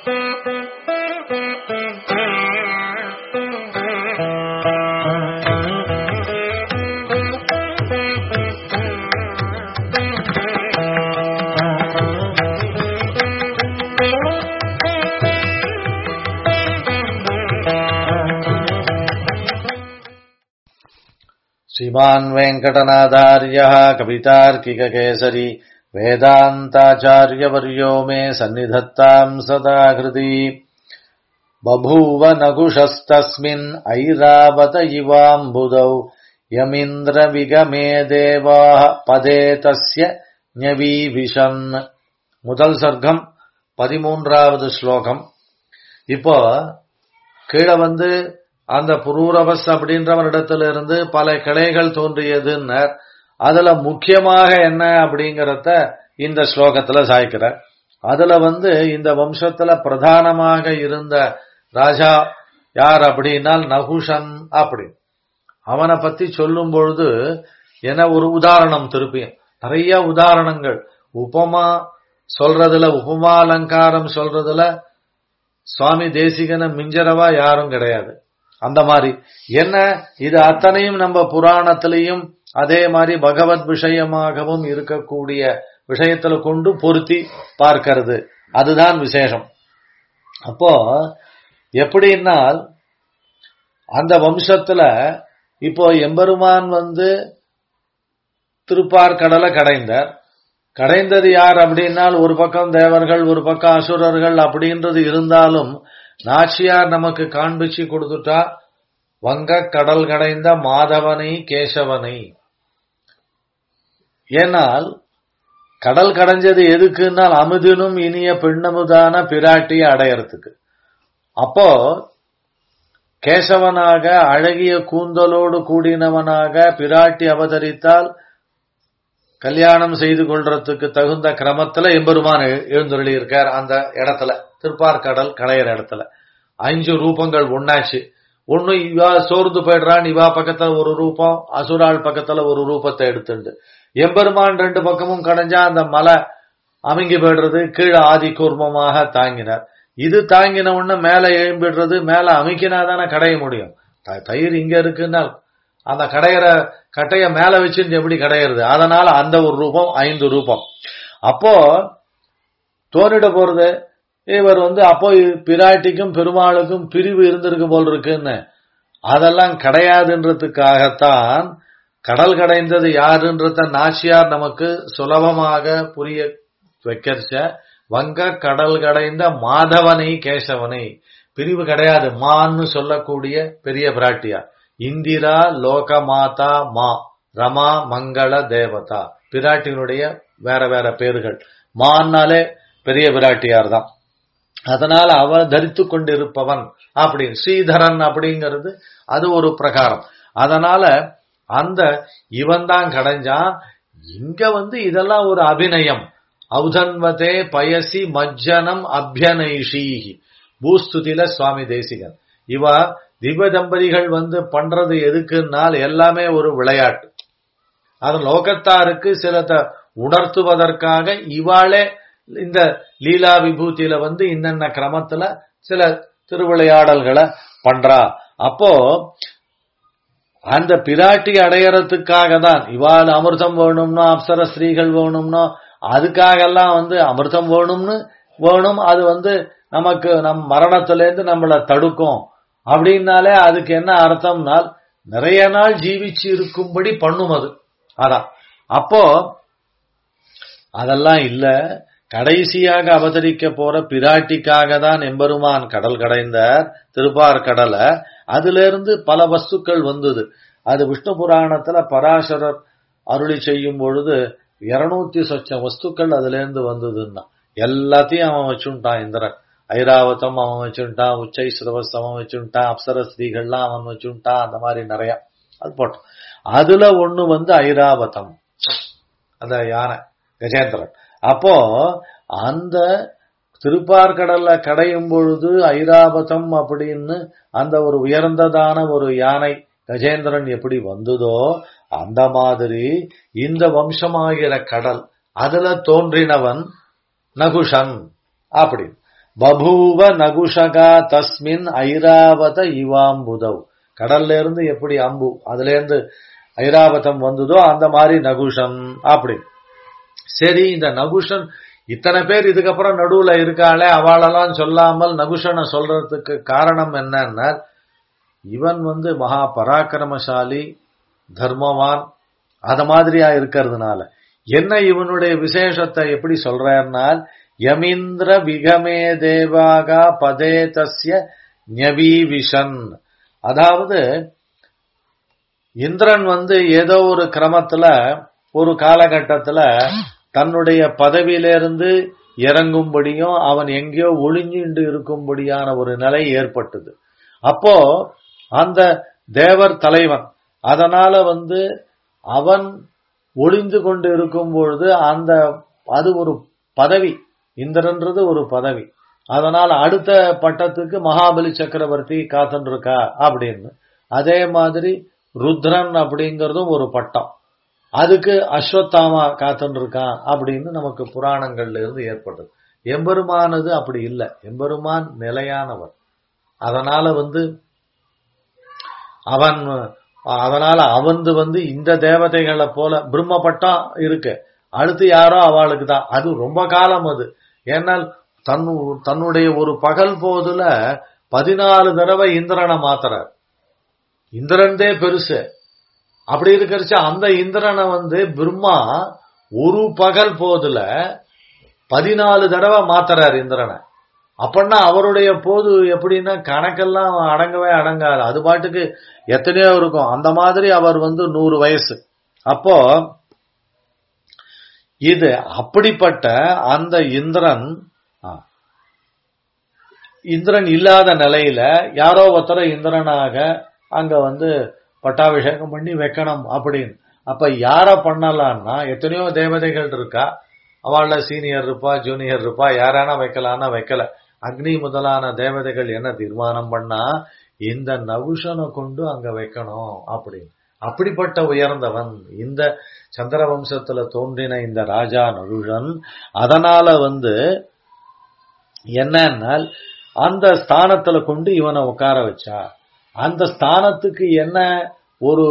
श्रीमान् वेङ्कटनाथार्यः कवितार्किककेसरी वेदान्ताचार्यवर्यो मे सन्निधत्ताम् सदा हृदि बभूव नकुशस्तस्मिन् ऐरावत इवाम्बुदौ यमिन्द्रविगमे देवाः பதே தஸ்ய ஞவீவிஷன் முதல் சர்க்கம் பதிமூன்றாவது ஸ்லோகம் இப்போ கீழே வந்து அந்த புரூரவஸ் அப்படின்றவனிடத்துல இருந்து பல கிளைகள் தோன்றியதுன்னர் அதுல முக்கியமாக என்ன அப்படிங்கறத இந்த ஸ்லோகத்துல சாய்க்கிறார் அதுல வந்து இந்த வம்சத்துல பிரதானமாக இருந்த ராஜா யார் அப்படின்னால் நகுஷன் அப்படி அவனை பத்தி சொல்லும் பொழுது என ஒரு உதாரணம் திருப்பியும் நிறைய உதாரணங்கள் உபமா சொல்றதுல உபமா அலங்காரம் சொல்றதுல சுவாமி தேசிகனை மிஞ்சரவா யாரும் கிடையாது அந்த மாதிரி என்ன இது அத்தனையும் நம்ம புராணத்திலையும் அதே மாதிரி பகவத் விஷயமாகவும் இருக்கக்கூடிய விஷயத்துல கொண்டு பொருத்தி பார்க்கிறது அதுதான் விசேஷம் அப்போ எப்படின்னால் அந்த வம்சத்துல இப்போ எம்பெருமான் வந்து திருப்பார்கடலை கடைந்தார் கடைந்தது யார் அப்படின்னால் ஒரு பக்கம் தேவர்கள் ஒரு பக்கம் அசுரர்கள் அப்படின்றது இருந்தாலும் நாச்சியார் நமக்கு காண்பிச்சு கொடுத்துட்டா வங்க கடல் கடைந்த மாதவனை கேசவனை ஏனால் கடல் கடைஞ்சது எதுக்குன்னால் அமுதினும் இனிய பெண்ணமுதான பிராட்டியை அடையறதுக்கு அப்போ கேசவனாக அழகிய கூந்தலோடு கூடினவனாக பிராட்டி அவதரித்தால் கல்யாணம் செய்து கொள்றதுக்கு தகுந்த கிரமத்துல எம்பெருமான் எழுந்தருளி இருக்கார் அந்த இடத்துல திருப்பார்கடல் கடையிற இடத்துல அஞ்சு ரூபங்கள் ஒன்னாச்சு ஒன்னு இவா சோர்ந்து போயிடுறான் இவா பக்கத்துல ஒரு ரூபம் அசுரால் பக்கத்துல ஒரு ரூபத்தை எடுத்துண்டு எம்பெருமான் ரெண்டு பக்கமும் கடைஞ்சா அந்த மலை அமைங்கி போயிடுறது கீழே ஆதி கூர்மமாக தாங்கினார் இது தாங்கின உடனே மேல எழும்பிடுறது மேல அமைக்கினா தானே கடைய முடியும் தயிர் இங்க இருக்குன்னால் அந்த கடையிற கட்டைய மேல வச்சுட்டு எப்படி கடையிறது அதனால அந்த ஒரு ரூபம் ஐந்து ரூபம் அப்போ தோணிட போறது இவர் வந்து அப்போ பிராட்டிக்கும் பெருமாளுக்கும் பிரிவு இருந்திருக்கு போல் இருக்குன்னு அதெல்லாம் கிடையாதுன்றதுக்காகத்தான் கடல் கடைந்தது யாருன்றத நாச்சியார் நமக்கு சுலபமாக புரிய வைக்கிறச்ச வங்க கடல் கடைந்த மாதவனை கேசவனை பிரிவு கிடையாது மான்னு சொல்லக்கூடிய பெரிய பிராட்டியார் இந்திரா லோகமாதா மா ரமா மங்கள தேவதா பிராட்டியினுடைய வேற வேற பேர்கள் மான்னாலே பெரிய பிராட்டியார் தான் அதனால அவ தரித்து கொண்டிருப்பவன் அப்படி ஸ்ரீதரன் அப்படிங்கிறது அது ஒரு பிரகாரம் அதனால அந்த இவன் தான் கடைஞ்சான் இங்க வந்து இதெல்லாம் ஒரு அபிநயம் ஔதன்வதே பயசி மஜ்ஜனம் அபியனைஷீஹி பூஸ்துதில சுவாமி தேசிகன் இவ திவ்ய தம்பதிகள் வந்து பண்றது எதுக்குன்னால் எல்லாமே ஒரு விளையாட்டு அது லோகத்தாருக்கு சிலத உணர்த்துவதற்காக இவாளே இந்த லீலா விபூதியில வந்து இன்னென்ன கிரமத்துல சில திருவிளையாடல்களை பண்றா அப்போ அந்த பிராட்டி அடையறதுக்காக தான் இவாள் அமிர்தம் வேணும்னா அப்சர ஸ்ரீகள் வேணும்னா அதுக்காக எல்லாம் வந்து அமிர்தம் வேணும்னு வேணும் அது வந்து நமக்கு நம் மரணத்திலேருந்து நம்மளை தடுக்கும் அப்படின்னாலே அதுக்கு என்ன அர்த்தம்னால் நிறைய நாள் ஜீவிச்சு இருக்கும்படி பண்ணும் அது அதான் அப்போ அதெல்லாம் இல்ல கடைசியாக அவதரிக்க போற பிராட்டிக்காக தான் எம்பெருமான் கடல் கடைந்தார் திருப்பார் கடலை அதுல இருந்து பல வஸ்துக்கள் வந்தது அது விஷ்ணு புராணத்துல பராசரர் அருளி செய்யும் பொழுது இருநூத்தி சொச்சம் வஸ்துக்கள் அதுல இருந்து வந்ததுன்னா எல்லாத்தையும் அவன் வச்சுட்டான் இந்திரன் ஐராவதம் அவன் வச்சுட்டான் உச்சை சிரவஸ் அவன் வச்சுட்டான் அப்சர ஸ்திரீகள்லாம் அவன் வச்சுட்டான் அந்த மாதிரி நிறைய அது போட்டோம் அதுல ஒண்ணு வந்து ஐராவதம் அந்த யானை கஜேந்திரன் அப்போ அந்த திருப்பார்கடல்ல கடையும் பொழுது ஐராவதம் அப்படின்னு அந்த ஒரு உயர்ந்ததான ஒரு யானை கஜேந்திரன் எப்படி வந்ததோ அந்த மாதிரி இந்த வம்சமாகிற கடல் அதுல தோன்றினவன் நகுஷன் அப்படி பபூவ நகுஷகா தஸ்மின் ஐராவத இவாம்புதவ் கடல்ல இருந்து எப்படி அம்பு அதுல இருந்து ஐராவதம் வந்ததோ அந்த மாதிரி நகுஷம் அப்படி சரி இந்த நகுஷன் இத்தனை பேர் இதுக்கப்புறம் நடுவுல இருக்காளே அவளெல்லாம் சொல்லாமல் நகுஷனை சொல்றதுக்கு காரணம் என்னன்னா இவன் வந்து மகா பராக்கிரமசாலி தர்மவான் அத மாதிரியா இருக்கிறதுனால என்ன இவனுடைய விசேஷத்தை எப்படி சொல்றாருனால் யமீந்திர விகமே தேவாகா பதே தஸ்ய ஞவீவிஷன் அதாவது இந்திரன் வந்து ஏதோ ஒரு கிரமத்துல ஒரு காலகட்டத்துல தன்னுடைய பதவியிலிருந்து இறங்கும்படியும் அவன் எங்கேயோ ஒளிஞ்சிண்டு இருக்கும்படியான ஒரு நிலை ஏற்பட்டது அப்போ அந்த தேவர் தலைவன் அதனால வந்து அவன் ஒளிந்து கொண்டு இருக்கும் பொழுது அந்த அது ஒரு பதவி இந்திரன்றது ஒரு பதவி அதனால அடுத்த பட்டத்துக்கு மகாபலி சக்கரவர்த்தி காத்துன்னு இருக்கா அப்படின்னு அதே மாதிரி ருத்ரன் அப்படிங்கறதும் ஒரு பட்டம் அதுக்கு அஸ்வத்தாமா காத்துன்னு இருக்கான் அப்படின்னு நமக்கு புராணங்கள்ல இருந்து ஏற்பட்டது எம்பெருமானது அப்படி இல்லை எம்பெருமான் நிலையானவர் அதனால வந்து அவன் அதனால அவந்து வந்து இந்த தேவதைகளை போல பிரம்ம பட்டம் இருக்கு அடுத்து யாரோ அவளுக்கு தான் அது ரொம்ப காலம் அது ஏன்னால் தன் தன்னுடைய ஒரு பகல் போதுல பதினாலு தடவை இந்திரனை மாத்துறார் இந்திரன்தே பெருசு அப்படி இருக்கிறச்ச அந்த இந்திரனை வந்து பிரம்மா ஒரு பகல் போதுல பதினாலு தடவை மாத்துறார் இந்திரனை அப்படின்னா அவருடைய போது எப்படின்னா கணக்கெல்லாம் அடங்கவே அடங்காது அது பாட்டுக்கு எத்தனையோ இருக்கும் அந்த மாதிரி அவர் வந்து நூறு வயசு அப்போ இது அப்படிப்பட்ட அந்த இந்திரன் இந்திரன் இல்லாத நிலையில யாரோ ஒருத்தர இந்திரனாக அங்க வந்து பட்டாபிஷேகம் பண்ணி வைக்கணும் அப்படின்னு அப்ப யார பண்ணலாம்னா எத்தனையோ தேவதைகள் இருக்கா அவள சீனியர் இருப்பா ஜூனியர் இருப்பா யாரானா வைக்கலான்னா வைக்கல அக்னி முதலான தேவதைகள் என்ன தீர்மானம் பண்ணா இந்த நகுஷனை கொண்டு அங்க வைக்கணும் அப்படின்னு அப்படிப்பட்ட உயர்ந்தவன் இந்த சந்திர வம்சத்துல தோன்றின இந்த ராஜா நகுஷன் அதனால வந்து என்னன்னா அந்த ஸ்தானத்துல கொண்டு இவனை உட்கார வச்சா அந்த ஸ்தானத்துக்கு என்ன ஒரு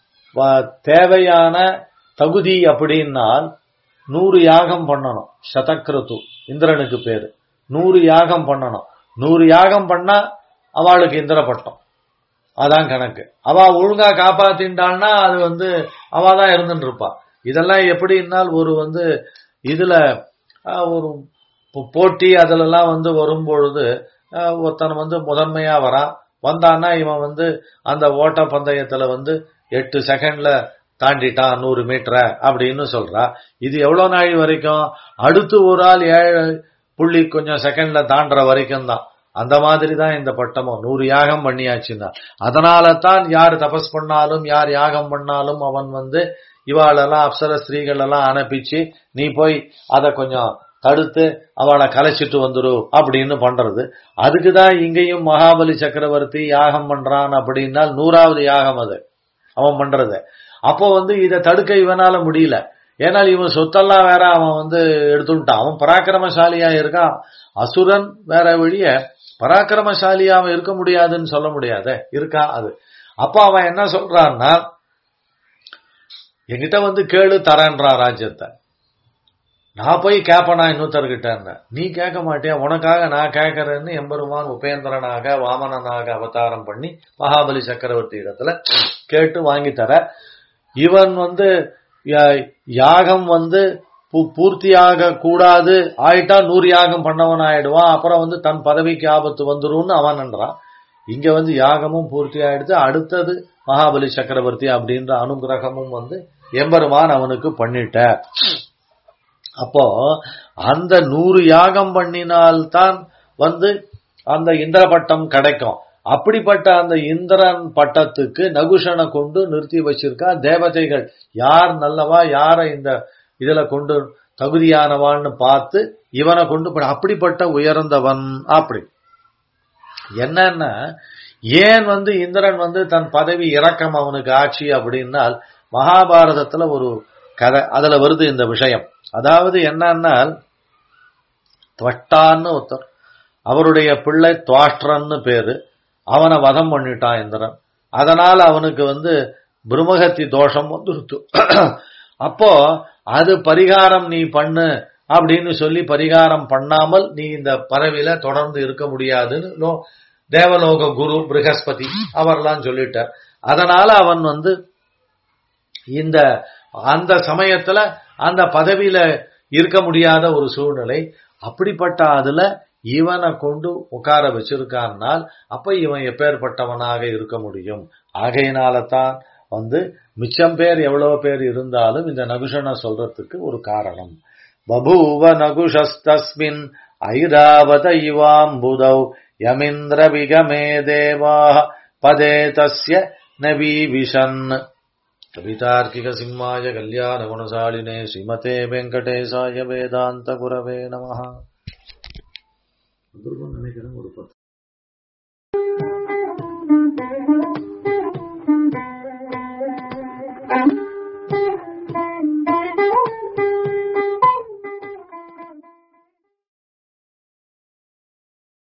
தேவையான தகுதி அப்படின்னால் நூறு யாகம் பண்ணணும் சதக்ரது இந்திரனுக்கு பேரு நூறு யாகம் பண்ணணும் நூறு யாகம் பண்ணா அவளுக்கு இந்திர பட்டம் அதான் கணக்கு அவ ஒழுங்கா காப்பாத்தின்றாள்னா அது வந்து அவ தான் இருந்துட்டு இருப்பா இதெல்லாம் எப்படின்னால் ஒரு வந்து இதுல ஒரு போட்டி அதுலலாம் வந்து வரும்பொழுது ஒருத்தன் வந்து முதன்மையா வரான் வந்தான்னா இவன் வந்து அந்த ஓட்ட பந்தயத்துல வந்து எட்டு செகண்ட்ல தாண்டிட்டான் நூறு மீட்டரை அப்படின்னு சொல்றா இது எவ்வளவு நாள் வரைக்கும் அடுத்து ஒரு ஆள் ஏழு புள்ளி கொஞ்சம் செகண்ட்ல தாண்டுற வரைக்கும் தான் அந்த மாதிரி தான் இந்த பட்டமும் நூறு யாகம் பண்ணியாச்சுன்னா அதனால தான் யார் தபஸ் பண்ணாலும் யார் யாகம் பண்ணாலும் அவன் வந்து இவாளெல்லாம் அப்சர ஸ்திரீகள் எல்லாம் அனுப்பிச்சு நீ போய் அதை கொஞ்சம் தடுத்து அவளை கலைச்சிட்டு வந்துரு அப்படின்னு பண்றது அதுக்குதான் இங்கேயும் மகாபலி சக்கரவர்த்தி யாகம் பண்றான் அப்படின்னா நூறாவது யாகம் அது அவன் பண்றது அப்போ வந்து இதை தடுக்க இவனால முடியல ஏன்னால் இவன் சொத்தெல்லாம் வேற அவன் வந்து எடுத்துட்டான் அவன் பராக்கிரமசாலியா இருக்கான் அசுரன் வேற வழிய பராக்கிரமசாலியாம இருக்க முடியாதுன்னு சொல்ல முடியாத இருக்கா அது அப்ப அவன் என்ன சொல்றான்னா என்கிட்ட வந்து கேளு தரேன்றான் ராஜ்யத்தை நான் போய் கேப்பனா இன்னொருத்தர்கிட்ட நீ கேட்க மாட்டியா உனக்காக நான் கேட்கறேன்னு எம்பெருமான் உபேந்திரனாக வாமனனாக அவதாரம் பண்ணி மகாபலி சக்கரவர்த்தி இடத்துல கேட்டு வாங்கி தர இவன் வந்து யாகம் வந்து பூர்த்தியாக கூடாது ஆயிட்டா நூறு யாகம் பண்ணவன் ஆயிடுவான் அப்புறம் வந்து தன் பதவிக்கு ஆபத்து வந்துரும்னு அவன் என்றான் இங்க வந்து யாகமும் பூர்த்தி ஆயிடுச்சு அடுத்தது மகாபலி சக்கரவர்த்தி அப்படின்ற அனுகிரகமும் வந்து எம்பெருமான் அவனுக்கு பண்ணிட்ட அப்போ அந்த நூறு யாகம் பண்ணினால்தான் வந்து அந்த இந்திர பட்டம் கிடைக்கும் அப்படிப்பட்ட அந்த இந்திரன் பட்டத்துக்கு நகுஷனை கொண்டு நிறுத்தி வச்சிருக்கா தேவதைகள் யார் நல்லவா யார இந்த இதுல கொண்டு தகுதியானவான்னு பார்த்து இவனை கொண்டு அப்படிப்பட்ட உயர்ந்தவன் அப்படி என்னன்னா ஏன் வந்து இந்திரன் வந்து தன் பதவி இறக்கம் அவனுக்கு ஆட்சி அப்படின்னால் மகாபாரதத்துல ஒரு கதை அதுல வருது இந்த விஷயம் அதாவது என்னன்னா துவட்டான்னு ஒருத்தர் அவருடைய பிள்ளை துவாஷ்டிரன்னு பேரு அவனை வதம் பண்ணிட்டான் இந்திரன் அதனால அவனுக்கு வந்து பிரம்மகத்தி தோஷம் வந்துருத்து அப்போ அது பரிகாரம் நீ பண்ணு அப்படின்னு சொல்லி பரிகாரம் பண்ணாமல் நீ இந்த பறவையில தொடர்ந்து இருக்க முடியாதுன்னு லோ- தேவலோக குரு ப்ரகஸ்பதி அவர்லாம் சொல்லிட்டார் அதனால அவன் வந்து இந்த அந்த சமயத்துல அந்த பதவியில இருக்க முடியாத ஒரு சூழ்நிலை அப்படிப்பட்ட அதுல இவனை கொண்டு உட்கார வச்சிருக்கான்னால் அப்ப இவன் எப்பேற்பட்டவனாக இருக்க முடியும் ஆகையினால தான் வந்து மிச்சம் பேர் எவ்வளவு பேர் இருந்தாலும் இந்த நகுஷனை சொல்றதுக்கு ஒரு காரணம் பபூவ நகுஷஸ்தஸ்மின் ஐராவத இவாம்புதௌ யமிந்திர விகமே தேவா பதே தஸ்ய நவீவிஷன் கவிதார்க்கிக சிம்மாய கல்யாண குணசாலினே ஸ்ரீமதே வெங்கடேசாய வேதாந்த குரவே நமஹ நினைக்கிறேன் ஒரு பத்து